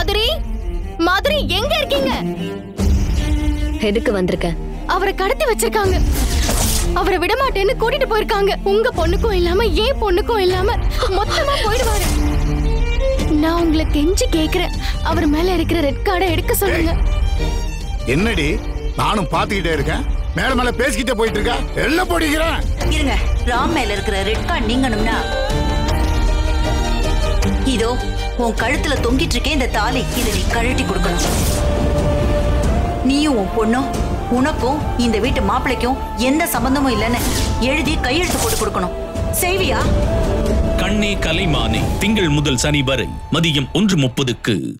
மாதுரி மாதுரி எங்க இருக்கீங்க எதுக்கு வந்திருக்க அவரை கடத்தி வச்சிருக்காங்க அவரை விட மாட்டேன்னு கூட்டிட்டு போயிருக்காங்க உங்க பொண்ணுக்கும் இல்லாம ஏன் பொண்ணுக்கும் இல்லாம மொத்தமா போயிடுவாரு நான் உங்களை கெஞ்சி கேக்குறேன் அவர் மேல இருக்கிற ரெட் கார்டை எடுக்க சொல்லுங்க என்னடி நானும் பாத்துக்கிட்டே இருக்கேன் மேல மேல பேசிக்கிட்டே போயிட்டு இருக்கா எல்லாம் போடிக்கிறேன் இருங்க ராம் மேல இருக்கிற ரெட் கார்டு நீங்கணும்னா இதோ உன் கழுத்துல தொங்கிட்டு இருக்கே இந்த தாலி இதை நீ கழட்டி கொடுக்கணும் நீயும் உன் பொண்ணும் உனக்கும் இந்த வீட்டு மாப்பிள்ளைக்கும் எந்த சம்பந்தமும் இல்லைன்னு எழுதி கையெழுத்து போட்டு கொடுக்கணும் செய்வியா கண்ணே கலைமானே திங்கள் முதல் சனி வரை மதியம் ஒன்று முப்பதுக்கு